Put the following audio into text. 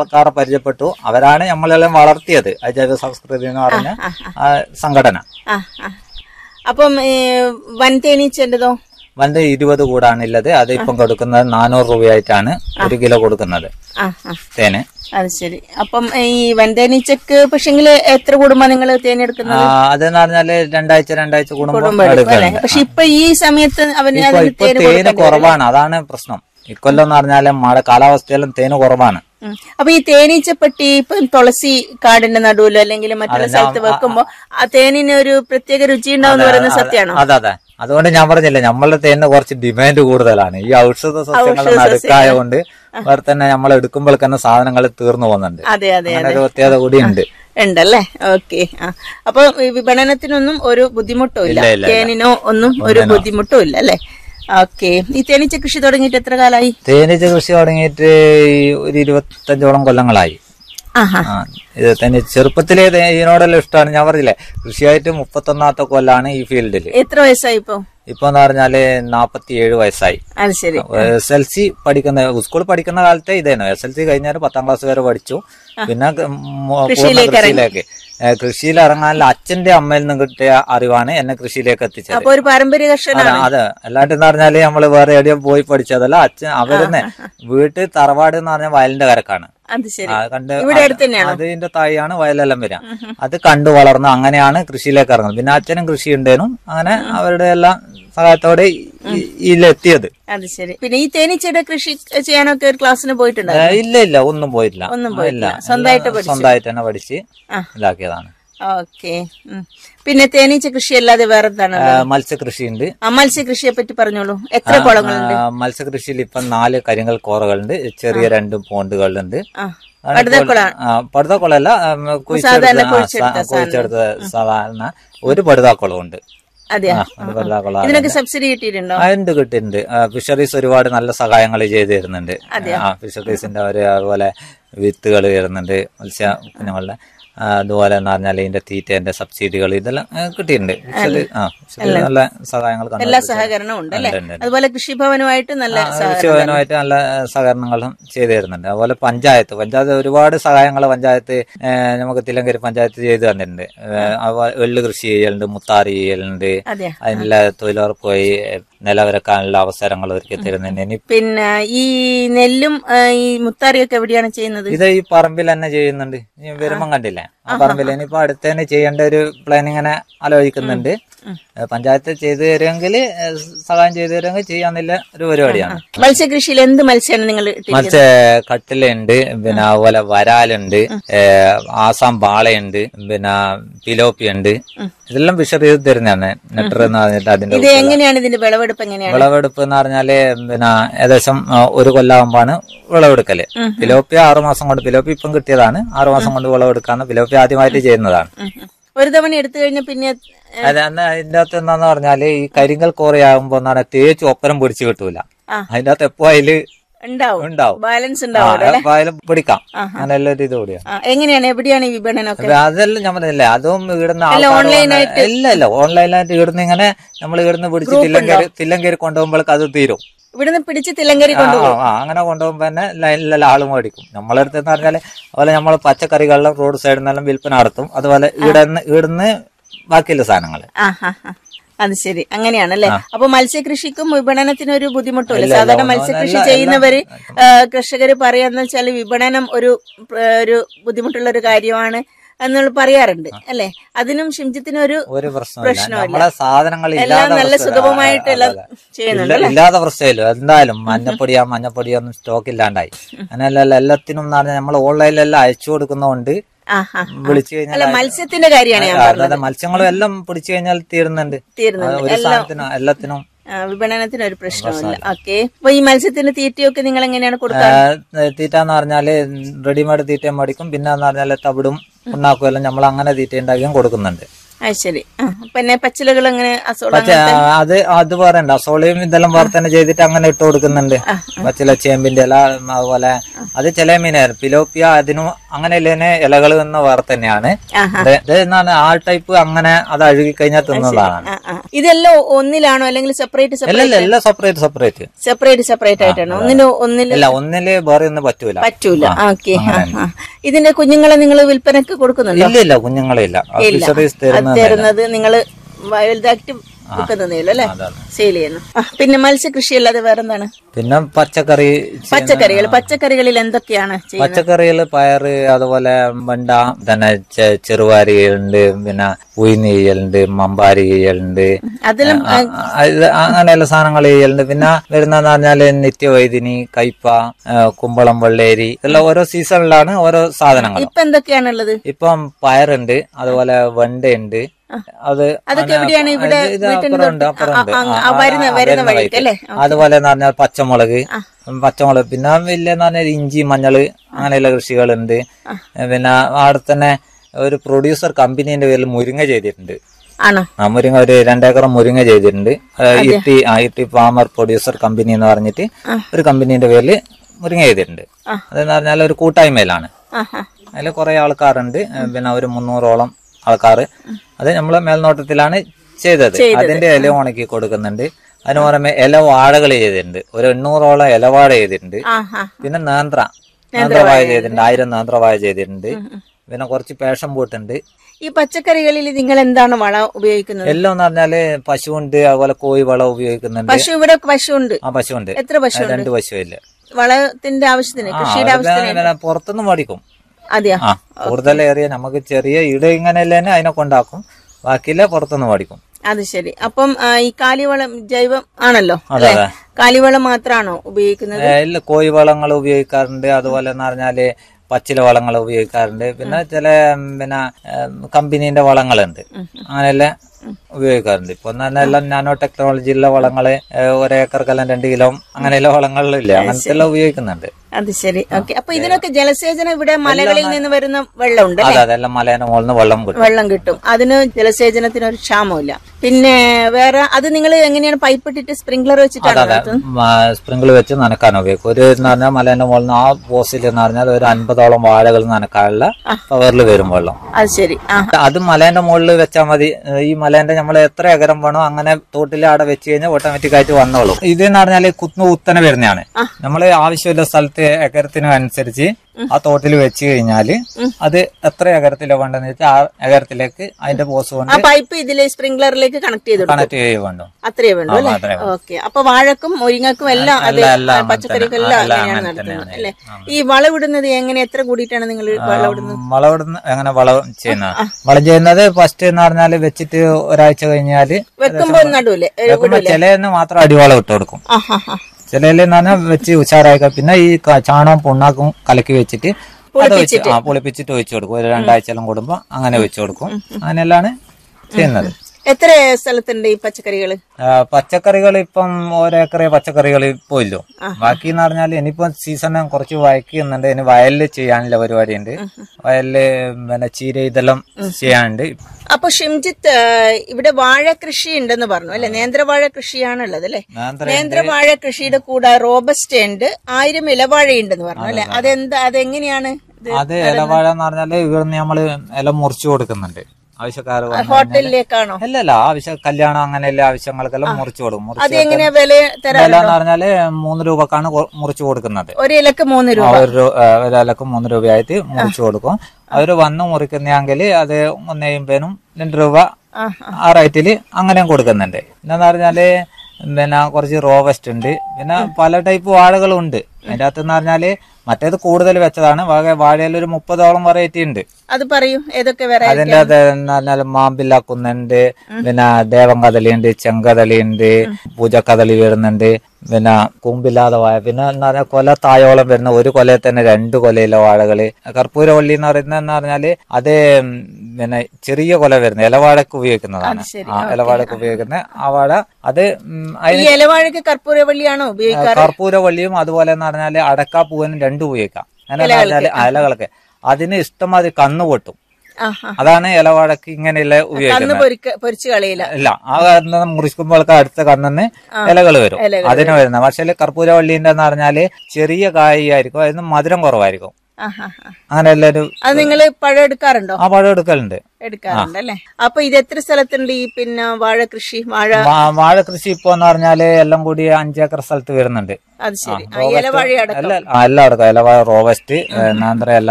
ആൾക്കാരെ പരിചയപ്പെട്ടു അവരാണ് നമ്മളെല്ലാം വളർത്തിയത് ആ ജൈവ സംസ്കൃതി എന്ന് പറഞ്ഞ ആ സംഘടന ആ ആ അപ്പം ഏ, വൻതേനീച്ചൻ്റെതോ വണ്ട് ഇരുപത് കൂടാണുള്ളത് അത് ഇപ്പം കൊടുക്കുന്നത് നാനൂറ് രൂപയായിട്ടാണ് ഒരു കിലോ കൊടുക്കുന്നത് ആ ആ തേന് അത് ശരി അപ്പം ഈ വൻതേനീച്ചക്ക് പക്ഷെങ്കിൽ എത്ര കൂടുമ്പോ നിങ്ങൾ തേനെടുക്കുന്നത് ആ, അതെന്ന് പറഞ്ഞാല് രണ്ടാഴ്ച രണ്ടാഴ്ച കൂടുമ്പോൾ അല്ലേ എടുക്കുന്നുണ്ട് പക്ഷെ ഇപ്പൊ ഈ സമയത്ത് അവന് ഇപ്പൊ അതിന് ഇപ്പൊ തേന് കുറവാണ് അതാണ് പ്രശ്നം ഇക്കൊല്ലം എന്ന് പറഞ്ഞാല് മഴ കാലാവസ്ഥയിലും തേന് കുറവാണ് ഉം. അപ്പൊ ഈ തേനീച്ചപ്പെട്ടി ഇപ്പൊ തുളസി കാടിന്റെ നടുവിലോ അല്ലെങ്കിൽ മറ്റുള്ള സ്ഥലത്ത് വെക്കുമ്പോ ആ തേനിന് ഒരു പ്രത്യേക രുചി ഉണ്ടാവും എന്ന് പറയുന്നത് സത്യമാണോ അതെ അതെ അതുകൊണ്ട് ഞാൻ പറഞ്ഞില്ലേ നമ്മളുടെ തേനിന് കുറച്ച് ഡിമാൻഡ് കൂടുതലാണ് ഈ ഔഷധ സസ്യങ്ങൾ നടുക്കായതുകൊണ്ട് വേറെ തന്നെ നമ്മൾ എടുക്കുമ്പോൾ തന്നെ സാധനങ്ങൾ തീർന്നു പോകുന്നുണ്ട് അതെ അതെ അങ്ങനെ ഒരു പ്രത്യേകത കൂടി ഉണ്ട് ഉണ്ടല്ലേ ഓക്കെ ആ അപ്പൊ ഈ വിപണനത്തിനൊന്നും ഒരു ബുദ്ധിമുട്ടും ഇല്ല ഇല്ല, ഇല്ല, ഇല്ല. തേനിനോ ഒന്നും ഒരു ബുദ്ധിമുട്ടും ഇല്ല അല്ലേ ഓക്കെ ഈ തേനീച്ച കൃഷി തുടങ്ങിയിട്ട് എത്ര കാലായി തേനീച്ച കൃഷി തുടങ്ങിയിട്ട് ഈ ഒരു ഇരുപത്തഞ്ചോളം കൊല്ലങ്ങളായി ആഹാ ആ ഇത് തന്നെ ചെറുപ്പത്തിലേ തേ- ഇതിനോടെല്ലാം ഇഷ്ടമാണ് ഞാൻ പറഞ്ഞില്ലേ കൃഷിയായിട്ട് മുപ്പത്തൊന്നാമത്തെ കൊല്ലാണ് ഈ ഫീൽഡിൽ എത്ര വയസ്സായി ഇപ്പൊ ഇപ്പൊ എന്ന് പറഞ്ഞാല് നാപ്പത്തിയേഴ് വയസ്സായി അത് ശരി എസ് എൽ സി പഠിക്കുന്ന സ്കൂൾ പഠിക്കുന്ന കാലത്തെ ഇതേനു എസ് എൽ സി കഴിഞ്ഞാൽ പത്താം ക്ലാസ് വരെ പഠിച്ചു പിന്നെ ക- മു- പൂർണ്ണ കൃഷിയിലേക്ക് ഏ, കൃഷിയിൽ ഇറങ്ങാനുള്ള അച്ഛന്റെ അമ്മയിൽ നിന്ന് കിട്ടിയ അറിവാണ് എന്നെ കൃഷിയിലേക്ക് എത്തിച്ചത് അപ്പൊ ഒരു പാരമ്പര്യ കർഷകനാണ് അതെ അതെ അല്ലാണ്ട് എന്ന് പറഞ്ഞാല് നമ്മള് വേറെ എവിടെയും പോയി പഠിച്ചതല്ല അച്ഛൻ അവരുന്ന് വീട്ടിൽ തറവാട് എന്ന് പറഞ്ഞ വയലിന്റെ കരക്കാണ് അത് ശരി ആ, കണ്ട് ഇവിടെ അടുത്ത് തന്നെയാണോ അതിന്റെ താഴെയാണ് വയലെല്ലാം വരിക അത് കണ്ടു വളർന്ന് അങ്ങനെയാണ് കൃഷിയിലേക്ക് ഇറങ്ങുന്നത് പിന്നെ അച്ഛനും കൃഷി ഉണ്ടേനും അങ്ങനെ അവരുടെ എല്ലാം സഹായത്തോടെ ഈ- ഇതിലെത്തിയത് അത് ശരി പിന്നെ ഈ തേനീച്ചയുടെ കൃഷി ചെയ്യാനൊക്കെ ഒരു ക്ലാസ്സിന് പോയിട്ടുണ്ടോ ഏ, ഇല്ല ഇല്ല ഒന്നും പോയിട്ടില്ല ഒന്നും ആ, പോയിട്ടില്ല. ഇല്ല സ്വന്തമായിട്ട് എല്ലാം സ്വന്തമായിട്ട് തന്നെ പഠിച്ച് ആ. ഇതാക്കിയതാണ് ഓക്കെ പിന്നെ തേനീച്ച കൃഷി അല്ലാതെ വേറെ എന്താണ് ഏ, മത്സ്യകൃഷിയുണ്ട് ആ മത്സ്യകൃഷിയെ പറ്റി പറഞ്ഞോളൂ എത്ര കുളങ്ങളുണ്ട് ആ, മത്സ്യകൃഷിയിൽ ഇപ്പം നാല് കരിങ്കൽ കോറകളുണ്ട് ചെറിയ രണ്ട് പോണ്ടുകളുണ്ട് ആ ആണ് പടുതക്കുളം ഇപ്പോൾ- ആ, പടുതാക്കുളമല്ല ആ, കുഴിച്ചെടുത്ത ആ, സാ- കുഴിച്ചെടുത്ത സാധാരണ ഒരു പടുതാക്കുളം ഉണ്ട് അതെയാ ആ, ഒരു പടുതാക്കുളം ഇതിനൊക്കെ സബ്സിഡി കിട്ടിയിട്ടുണ്ടോ ആ, ഉണ്ട് കിട്ടിയിട്ടുണ്ട് ആ, ഫിഷറീസ് ഒരുപാട് നല്ല സഹായങ്ങൾ ചെയ്തു തരുന്നുണ്ട് ആ ഫിഷറീസിന്റെ അവര് അതുപോലെ വിത്തുകൾ തരുന്നുണ്ട് മത്സ്യ കുഞ്ഞുങ്ങളുടെ ആ, അതുപോലെ എന്ന് പറഞ്ഞാൽ ഇതിന്റെ തീറ്റേന്റെ സബ്സിഡികൾ ഇതെല്ലാം ആ, കിട്ടിയിട്ടുണ്ട് ഫിഷറി ആ ഫിഷറി നല്ല സഹായങ്ങൾ കണ്ടു എല്ലാ സഹകരണവും ഉണ്ട് അല്ലെ ഉണ്ട്, ഉണ്ട്. അതുപോലെ കൃഷിഭവനുമായിട്ട് നല്ല സഹകരണം കൃഷിഭവനുമായിട്ട് നല്ല സഹകരണങ്ങളും ചെയ്തു തരുന്നുണ്ട് അതുപോലെ പഞ്ചായത്ത് പഞ്ചായത്ത് ഒരുപാട് സഹായങ്ങൾ പഞ്ചായത്ത് ഏ, നമുക്ക് തില്ലങ്കേരി പഞ്ചായത്ത് ചെയ്തു തന്നിട്ടുണ്ട് ഏ, അതുപോലെ എള്ള് കൃഷി ചെയ്യലുണ്ട് മുത്താറി ചെയ്യലുണ്ട് അതെയാ അതിനുള്ള തൊഴിലുറപ്പ് പോയി നിലവിറക്കാനുള്ള അവസരങ്ങൾ ഒരുക്കി തരുന്നുണ്ട് ഇനി പിന്നെ ഈ നെല്ലും ആ, ഈ മുത്താറിയൊക്കെ എവിടെയാണ് ചെയ്യുന്നത് ഇത് ഈ പറമ്പിൽ തന്നെ ചെയ്യുന്നുണ്ട് ഈ വരുമ്പം കണ്ടില്ലേ ആ പറമ്പിൽ ഇനിയിപ്പോ അടുത്ത് തന്നെ ചെയ്യേണ്ട ഒരു പ്ലാൻ ഇങ്ങനെ ആലോചിക്കുന്നുണ്ട് ഏ, പഞ്ചായത്ത് ചെയ്തു തരുമെങ്കിൽ ഏ, സഹായം ചെയ്തു തരുമെങ്കിൽ ചെയ്യാന്നില്ല ഒരു പരിപാടിയാണ് മത്സ്യകൃഷിയിൽ എന്ത് മത്സ്യമാണ് നിങ്ങൾ മറ്റേ കട്ടിലുണ്ട് പിന്നെ അതുപോലെ വരാലുണ്ട് ഏ, ആസാം ബാളയുണ്ട് പിന്നെ പിലോപ്പി ഉണ്ട് ഇതെല്ലാം ഫിഷറി തരുന്നതാണ് നെട്ടർ എന്ന് പറഞ്ഞിട്ട് അതിന്റെ ഇത് എങ്ങനെയാണ് ഇതിന്റെ വിളവെടുപ്പ് എങ്ങനെയാണ് വിളവെടുപ്പ് എന്ന് പറഞ്ഞാല് പിന്നെ ഏകദേശം ആ, ഒരു കൊല്ലാകുമ്പാണ് വിളവെടുക്കല് പിലോപ്പി ആറു മാസം കൊണ്ട് പിലോപ്പി ഇപ്പം കിട്ടിയതാണ് ആറു മാസം കൊണ്ട് വിളവെടുക്കാന്ന് പിലോപ്പി ആദ്യമായിട്ട് ചെയ്യുന്നതാണ് ഉം, ഉം. ഒരു തവണ എടുത്തു കഴിഞ്ഞാൽ പിന്നെ ഏ, അത് അന്ന് അതിന്റെ അകത്ത് എന്താന്ന് പറഞ്ഞാല് ഈ കരിങ്കൽ കോറയാകുമ്പോ എന്താണ് തേച്ച് ഒപ്പരം പിടിച്ചു കിട്ടൂല ആ. അതിന്റെ അകത്ത് എപ്പോ അതില് ഉണ്ടാവും ഉണ്ടാവും ബാലൻസ് ആ, ഉണ്ടാവും അപ്പൊ അതില് പിടിക്കാം അങ്ങനെ എല്ലാ ഒരു ഇത് കൂടിയാണ് ആ, എങ്ങനെയാണ് എവിടെയാണ് ഈ വിപണനമൊക്കെ അപ്പൊ അതെല്ലാം ഞാൻ പറഞ്ഞില്ലേ അതും ഇവിടുന്ന് അല്ല, ആൾക്കാര് online വന്ന് ആയിട്ട്? ഇല്ല ഇല്ല ഓൺലൈനായിട്ട് ഇവിടുന്ന് ഇങ്ങനെ നമ്മൾ ഇവിടുന്ന് പിടിച്ച് തില്ലങ്കേരി തില്ലങ്കേരി കൊണ്ടുപോകുമ്പോഴേക്ക് അത് തീരും ഇവിടുന്ന് പിടിച്ച് തിലങ്കരി ആ, കൊണ്ടുപോകും ആ, അങ്ങനെ കൊണ്ടുപോകുമ്പോ തന്നെ ലൈനിലെല്ലാം ആള് മേടിക്കും നമ്മളെ അടുത്ത് എന്ന് പറഞ്ഞാല് അതുപോലെ നമ്മൾ പച്ചക്കറികളെല്ലാം റോഡ് സൈഡിൽ നിന്നെല്ലാം വിൽപ്പന നടത്തും അതുപോലെ ഇവിടുന്ന് ഇവിടുന്ന് ബാക്കിയുള്ള സാധനങ്ങള് ആ ഹാ ഹാ അത് ശരി അങ്ങനെയാണല്ലേ അപ്പൊ മത്സ്യകൃഷിക്കും വിപണനത്തിനും ഒരു ബുദ്ധിമുട്ടില്ല സാധാരണ മത്സ്യകൃഷി ചെയ്യുന്നവര് ആ, കർഷകര് പറയാന്ന് വെച്ചാൽ വിപണനം ഒരു ആ, ഒരു ബുദ്ധിമുട്ടുള്ള ഒരു കാര്യമാണ് എന്നുള്ള പറയാറുണ്ട് അല്ലെ അതിനും ഷിംജിത്തിനും ഒരു ഒരു പ്രശ്നമില്ല നമ്മളെ സാധനങ്ങൾ എല്ലാം ഇല്ലാതെ നല്ല പ്രശ്നം- സുഗമമായിട്ട് ആ, എല്ലാം അതെ, അതെ. ചെയ്യുന്നുണ്ട് ഇല്ല- ഇല്ലാതെ പ്രശ്നമില്ല എന്തായാലും മഞ്ഞപ്പൊടിയാ മഞ്ഞപ്പൊടിയൊന്നും സ്റ്റോക്ക് ഇല്ലാണ്ടായി അങ്ങനെയല്ല എല്ലാത്തിനും എന്ന് പറഞ്ഞാൽ നമ്മൾ ഓൺലൈനിലെല്ലാം അയച്ചു കൊടുക്കുന്നതുകൊണ്ട് ആ ഹാ വിളിച്ചു കഴിഞ്ഞാൽ അല്ല മത്സ്യത്തിന്റെ കാര്യമാണ് ഞാൻ പറഞ്ഞത് അതായത് മത്സ്യങ്ങളും എല്ലാം പിടിച്ചു കഴിഞ്ഞാൽ തീരുന്നുണ്ട് തീരുന്നുണ്ട് ആ, ഒരു സാധനത്തിനും എല്ലാത്തിനും ആ, വിപണനത്തിന് ഒരു പ്രശ്നമില്ല ഓക്കെ അപ്പൊ ഈ മത്സ്യത്തിന്റെ തീറ്റയൊക്കെ നിങ്ങൾ എങ്ങനെയാണ് ആ, കൊടുക്കുക തീറ്റ എന്ന് പറഞ്ഞാല് റെഡിമെയ്ഡ് തീറ്റയും മേടിക്കും പിന്നെ എന്ന് പറഞ്ഞാല് തവിടും പിണ്ണാക്കും എല്ലാം നമ്മൾ അങ്ങനെ തീറ്റ ഉണ്ടാക്കിയും കൊടുക്കുന്നുണ്ട് അത് ശരി ആ പിന്നെ പച്ചിലകൾ അങ്ങനെ അസോള പക്ഷെ അത് അത് പറയണ്ട അസോളയും ഇതെല്ലാം വേറെ തന്നെ ചെയ്തിട്ട് അങ്ങനെ ഇട്ട് കൊടുക്കുന്നുണ്ട് പച്ചില ചേമ്പിന്റെ ഇല ഉം, അതുപോലെ അത് ചില മീനായിരുന്നു പിലോപ്പിയ അതിനും അങ്ങനെ ഇല്ലേനെ ഇലകൾ എന്ന വേറെ തന്നെയാണ് ആഹാ. ഇത് ഇത് എന്നാണ് ആ ടൈപ്പ് അങ്ങനെ അത് അഴുകി കഴിഞ്ഞാൽ തിന്നുന്നതാണ് ആ, ആ. ഇതെല്ലാം ഒന്നിലാണോ അല്ലെങ്കിൽ സെപ്പറേറ്റ് അല്ല അല്ല എല്ലാം സെപ്പറേറ്റ് സെപ്പറേറ്റ് സെപ്പറേറ്റ് സെപ്പറേറ്റ് ആയിട്ടാണോ ഒന്നിന് ഒന്നില് ഇല്ല ഒന്നില് വേറെ ഒന്നും പറ്റൂല പറ്റൂല ഓക്കെ ഇതിന്റെ കുഞ്ഞുങ്ങളെ നിങ്ങൾ വിൽപ്പനക്ക് കൊടുക്കുന്നുണ്ടോ ഇല്ല ഇല്ല കുഞ്ഞുങ്ങളില്ല ഫിഷറീസ് അത് തരുന്ന തരുന്നത് നിങ്ങൾ വലുതാക്കി വിൽക്കുന്നതേ ഉള്ളൂ അല്ലെ അതാണ്. സെയിൽ ചെയ്യുന്നു ആ, പിന്നെ മത്സ്യകൃഷി അല്ലാതെ വേറെന്താണ് പിന്നെ പച്ചക്കറി പച്ചക്കറികൾ പച്ചക്കറികളിൽ എന്തൊക്കെയാണ് ചെയ്യുന്നത് പച്ചക്കറികൾ പയറ് അതുപോലെ വെണ്ട തന്നെ ചെ- ചെറുവാരി ചെയ്യലുണ്ട് പിന്നെ ഉയിന്ന് ചെയ്യലുണ്ട് മമ്പാരി ചെയ്യലുണ്ട് അതിലും ആ, ആ, ഇത് അങ്ങനെയുള്ള സാധനങ്ങൾ ചെയ്യലുണ്ട് പിന്നെ വരുന്നതെന്ന് പറഞ്ഞാല് നിത്യവൈദിനി കയ്പ ആ, കുമ്പളം വെള്ളേരി ഇതെല്ലാം ഓരോ സീസണിലാണ് ഓരോ സാധനങ്ങൾ ഇപ്പൊ എന്തൊക്കെയാണുള്ളത് ഇപ്പം പയറുണ്ട് അതുപോലെ വെണ്ടയുണ്ട് അത് അതൊക്കെ അങ്ങനെ എവിടെയാണ് ഇവിടെ ഇത് വീട്ടിന് അപ്പുറമുണ്ട് തൊട്ട് അപ്പുറമുണ്ട് ആ, ആ, ആ, വരുന്ന- ആ, വരുന്ന വരുന്ന വഴിക്ക് വഴിക്ക്. അല്ലേ? അതുപോലെ എന്ന് പറഞ്ഞാൽ പച്ചമുളക് പച്ചമുളക് പിന്നെ വലിയെന്ന് പറഞ്ഞാൽ ഇഞ്ചി മഞ്ഞള് അങ്ങനെയുള്ള കൃഷികളുണ്ട് പിന്നെ അവിടെ തന്നെ ഒരു പ്രൊഡ്യൂസർ കമ്പനീന്റെ പേരിൽ മുരിങ്ങ ചെയ്തിട്ടുണ്ട് ആണോ ആ മുരിങ്ങ ഒരു രണ്ടേക്കർ മുരിങ്ങ ചെയ്തിട്ടുണ്ട് ആ, ഇട്ടി ആ ഇട്ടി ഫാമർ പ്രൊഡ്യൂസർ കമ്പനി എന്ന് പറഞ്ഞിട്ട് ഒരു കമ്പനീന്റെ പേരിൽ മുരിങ്ങ ചെയ്തിട്ടുണ്ട് അതെന്ന് പറഞ്ഞാൽ ഒരു കൂട്ടായ്മയിലാണ് ആഹാ അതിൽ കുറെ ആൾക്കാരുണ്ട് ഏ, പിന്നെ ഒരു മുന്നൂറോളം ആൾക്കാർ അത് നമ്മളെ മേൽനോട്ടത്തിലാണ് ചെയ്തത് അതിന്റെ ഇല ഉണക്കി കൊടുക്കുന്നുണ്ട് അതിന് പുറമെ ഇല വാഴകൾ ചെയ്തിട്ടുണ്ട് ഒരു എണ്ണൂറോളം ഇലവാഴ ചെയ്തിട്ടുണ്ട് ആഹാ പിന്നെ നേന്ത്ര നേന്ത്രവാഴ ചെയ്തിട്ടുണ്ട് ആയിരം നേന്ത്രവാഴ ചെയ്തിട്ടുണ്ട് പിന്നെ കുറച്ച് പേഷം പൂട്ടുണ്ട് ഈ പച്ചക്കറികളിൽ നിങ്ങൾ എന്താണ് വളം ഉപയോഗിക്കുന്നത് എല്ലാം എന്ന് പറഞ്ഞാല് പശുവുണ്ട് അതുപോലെ കോഴി വളം ഉപയോഗിക്കുന്നുണ്ട് പശു ഇവിടെ പശുണ്ട് ആ പശുവുണ്ട് എത്ര പശു രണ്ട് പശുവില്ല വളത്തിന്റെ ആവശ്യത്തിന് ആ കൃഷിയുടെ ആവശ്യത്തിന് അവർക്ക് പുറത്തുനിന്ന് മേടിക്കും അതെയോ ആ കൂടുതൽ ഏറിയ നമുക്ക് ചെറിയ ഇട ഇങ്ങനെയല്ലേ അതിനെ കൊണ്ടാക്കും ബാക്കിയില്ല പുറത്തുനിന്ന് മേടിക്കും അത് ശരി അപ്പം ആ, ഈ കാലിവളം ജൈവം ആണല്ലോ അതെ അല്ലെ അതെ കാലിവളം മാത്രമാണോ ഉപയോഗിക്കുന്നത് ഏ, ഇല്ല കോഴി വളങ്ങൾ ഉപയോഗിക്കാറുണ്ട് അതുപോലെ എന്ന് പറഞ്ഞാല് പച്ചില വളങ്ങൾ ഉപയോഗിക്കാറുണ്ട് പിന്നെ ചില ഉം, പിന്നെ കമ്പനീന്റെ വളങ്ങളുണ്ട് അങ്ങനെയെല്ലാം ഉപയോഗിക്കാറുണ്ട് ഇപ്പൊ എന്ന് പറഞ്ഞാൽ എല്ലാം നാനോ ടെക്നോളജിയിലുള്ള വളങ്ങള് ഏ, ഒരേക്കർക്കെല്ലാം രണ്ട് കിലോ അങ്ങനെയുള്ള വളങ്ങളില്ലേ അങ്ങനത്തെ എല്ലാം ഉപയോഗിക്കുന്നുണ്ട് അത് ശരി ഓക്കെ അപ്പൊ ഇതിനൊക്കെ ജലസേചനം ഇവിടെ മലകളിൽ നിന്ന് വരുന്ന വെള്ളമുണ്ട് അതെ അതെല്ലാം മലേന്റെ മുകളിൽ നിന്ന് വെള്ളം കിട്ടും വെള്ളം കിട്ടും അതിന് ജലസേചനത്തിന് ഒരു ക്ഷാമമില്ല പിന്നെ വേറെ അത് നിങ്ങൾ എങ്ങനെയാണ് പൈപ്പ് ഇട്ടിട്ട് സ്പ്രിംഗ്ലർ വെച്ചിട്ടാണ് നടത്തുന്നത് സ്പ്രിങ്കിൾ വെച്ച് നനക്കാൻ ഉപയോഗിക്കും ഒരു എന്ന് പറഞ്ഞാൽ മലേന്റെ മുകളിൽ നിന്ന് ആ പോസ്റ്റിൽ എന്ന് പറഞ്ഞാൽ ഒരു അൻപതോളം വാഴകൾ നനക്കാനുള്ള പവറിൽ വരും വെള്ളം അത് ശരി ആ അത് മലേന്റെ മുകളിൽ വെച്ചാൽ മതി ഈ മലേന്റെ നമ്മൾ എത്ര എകരം വേണോ അങ്ങനെ തോട്ടിൽ അവിടെ വെച്ച് കഴിഞ്ഞാൽ ഓട്ടോമാറ്റിക് ആയിട്ട് വന്നോളും ഇത് എന്ന് പറഞ്ഞാൽ കുന്നു കുത്തനെ വരുന്നതാണ് നമ്മൾ ആവശ്യമുള്ള സ്ഥലത്ത് എകരത്തിനും അനുസരിച്ച് ആ തോട്ടിൽ വെച്ച് കഴിഞ്ഞാല് അത് എത്ര എകരത്തിലോ വേണ്ടെന്ന് വെച്ചാൽ ആ എകരത്തിലേക്ക് അതിന്റെ പോസ് കൊണ്ട് ആ പൈപ്പ് ഇതിലെ സ്പ്രിംഗ്ലറിലേക്ക് കണക്ട് ചെയ്ത് കൊടുക്കും കണക്ട് ചെയ്യുക വേണ്ടു അത്രേ വേണ്ടു അല്ലേ അത്രേ ഓക്കെ അപ്പൊ വാഴക്കും മുരിങ്ങക്കും എല്ലാം അത് എല്ലാം- എല്ലാം അങ്ങനെ പച്ചക്കറിക്കും തന്നെ. എല്ലാം എല്ലാം അങ്ങനെയാണ് അങ്ങനെ നടത്തുന്നത് തന്നെയാണ്. അല്ലെ ഈ വളവിടുന്നത് എങ്ങനെ എത്ര കൂടിയിട്ടാണ് നിങ്ങൾ വളവിടുന്നത് വളമിടുന്ന എങ്ങനെ വളം ചെയ്യുന്നത് വളം ചെയ്യുന്നത് ഫസ്റ്റ് എന്ന് പറഞ്ഞാല് വെച്ചിട്ട് ഒരാഴ്ച കഴിഞ്ഞാല് വെക്കുമ്പോ നടുവില്ലേ വെക്കുമ്പോ ചിലന്ന് മാത്രം അടിവളം ഇട്ട് കൊടുക്കും ആ ഹാ ഹാ ചിലയിൽ എന്ന് പറഞ്ഞാൽ വെച്ച് ഉഷാറായി പിന്നെ ഈ ക- ചാണകം പുണ്ണാക്കും കലക്കി വെച്ചിട്ട് അത് വെച്ച് ആ പൊളിപ്പിച്ചിട്ട് ഒഴിച്ചു കൊടുക്കും ഒരു രണ്ടാഴ്ച എല്ലാം കൂടുമ്പോ അങ്ങനെ വെച്ചു കൊടുക്കും അങ്ങനെയെല്ലാം ചെയ്യുന്നത് എത്ര സ്ഥലത്തുണ്ട് ഈ പച്ചക്കറികള് ആ, പച്ചക്കറികൾ ഇപ്പം ഒരേക്കറെ പച്ചക്കറികൾ ഇപ്പൊ ഇല്ലോ ബാക്കി എന്ന് പറഞ്ഞാൽ ഇനിയിപ്പോ സീസൺ കുറച്ച് വയക്കുന്നുണ്ട് ഇനി വയലിൽ ചെയ്യാനുള്ള പരിപാടിയുണ്ട് വയലില് പിന്നെ ചീര ഇതെല്ലാം ചെയ്യാനുണ്ട് അപ്പൊ ഷിംജിത്ത് ആ, ഇവിടെ വാഴ കൃഷി ഉണ്ടെന്ന് പറഞ്ഞു അല്ലെ നേന്ത്രവാഴ കൃഷിയാണുള്ളത് അല്ലെ നേന്ത്ര നേന്ത്രവാഴ കൃഷിയുടെ കൂടെ റോബസ്റ്റ് ഉണ്ട് ആയിരം ഇലവാഴ ഉണ്ടെന്ന് പറഞ്ഞു അല്ലെ അതെന്താ അതെങ്ങനെയാണ് ഇത് അത് ഇലവാഴ എന്ന് പറഞ്ഞാല് ഇവിടുന്ന് നമ്മള് ഇല മുറിച്ചു കൊടുക്കുന്നുണ്ട് ആവശ്യക്കാർ ഹോട്ടലിലേക്കാണോ അല്ലല്ല ആവശ്യ കല്യാണം അങ്ങനെയുള്ള ആവശ്യങ്ങൾക്കെല്ലാം മുറിച്ചു കൊടുക്കും അത് മുറിച്ച് എങ്ങനെയാ വില തരാ വില എന്ന് പറഞ്ഞാല് മൂന്ന് രൂപക്കാണ് കൊ- മുറിച്ചു കൊടുക്കുന്നത് ഒരു ഇലക്ക് മൂന്ന് ആ, രൂപ ഒരു രൂ- ആ, ഒരാൾക്ക് മൂന്ന് രൂപയായിട്ട് മുറിച്ചു കൊടുക്കും അവര് വന്ന് മുറിക്കുന്നെങ്കിൽ അത് ഒന്ന് കഴിയുമ്പേനും രണ്ട് രൂപ ആ, ആ റേറ്റില് അങ്ങനെയും കൊടുക്കുന്നുണ്ട് പിന്നെന്ന് പറഞ്ഞാല് പിന്നെ കുറച്ച് റോവസ്റ്റ് ഉണ്ട് പിന്നെ പല ടൈപ്പ് വാഴകളും ഉണ്ട് അതിന്റെ അകത്ത് എന്ന് പറഞ്ഞാല് മറ്റേത് കൂടുതൽ വെച്ചതാണ് വാഴ വാഴയിൽ ഒരു മുപ്പതോളം വെറൈറ്റി ഉണ്ട് അത് പറയൂ ഏതൊക്കെ വെറൈറ്റി അതിന്റെ അത് എന്ന് പറഞ്ഞാല് മാമ്പില്ല കുന്നുണ്ട് പിന്നെ ദേവം കദളിയുണ്ട് ചെങ്കദളിയുണ്ട് പൂജക്കദളി വരുന്നുണ്ട് പിന്നെ കൂമ്പില്ലാതെ വാഴ പിന്നെ എന്ന് പറഞ്ഞാൽ കൊല തായോളം വരുന്ന ഒരു കൊലയിൽ തന്നെ രണ്ട് കൊലയിലെ വാഴകള് കർപ്പൂരവള്ളി എന്ന് പറയുന്നത് എന്ന് പറഞ്ഞാല് അത് ഉം, പിന്നെ ചെറിയ കൊല വരുന്നത് ഇലവാഴക്ക് ഉപയോഗിക്കുന്നതാണ് ശരി. ആ ഇലവാഴക്ക് ഉപയോഗിക്കുന്ന ആ വാഴ അത് ഉം, അതിന് ഈ ഇലവാഴക്ക് കർപ്പൂരവള്ളിയാണോ ഉപയോഗിക്കാറ് കർപ്പൂരവള്ളിയും അതുപോലെ എന്ന് പറഞ്ഞാല് അടക്കാപ്പൂവനും രണ്ടും ഉപയോഗിക്കാം അങ്ങനെ പറഞ്ഞാല് ഇലകളൊക്കെ അതിന് ഇഷ്ടമാതിരി കന്ന് പൊട്ടും ആഹാ അതാണ് ഇലവാഴക്ക് ഇങ്ങനെയുള്ള കന്ന് ഉപയോഗിക്കുന്നത് പൊരിക്ക പൊരിച്ചു കളയില്ല ഇല്ല ആ കന്ന് മുറിക്കുമ്പോഴൊക്കെ അടുത്ത കണ്ണിന് ഇലകൾ വരും ഇലകൾ അതിന് വരുന്നത് പക്ഷേ കർപ്പൂരവള്ളിന്റെ എന്ന് പറഞ്ഞാല് ചെറിയ കായായിരിക്കും അതിന് മധുരം കുറവായിരിക്കും ആഹാ ഹാ. അങ്ങനെ ഒരു അത് നിങ്ങൾ പഴം എടുക്കാറുണ്ടോ ആ പഴം എടുക്കലുണ്ട് എടുക്കാറുണ്ട് അല്ലേ അപ്പൊ ഇത് എത്ര സ്ഥലത്തുണ്ട് ഈ പിന്നെ വാഴ കൃഷി വാഴ വാ- വാഴ കൃഷി ഇപ്പൊ എന്ന് പറഞ്ഞാല് എല്ലാം കൂടി അഞ്ചേക്കർ സ്ഥലത്ത് വരുന്നുണ്ട് അത് ശരി ആ, ഇല വാഴ അടക്കം എല്ലാം എല്ലാം അടക്കം ഇലവാഴ റോബസ്റ്റ് നേന്ത്ര എല്ലാം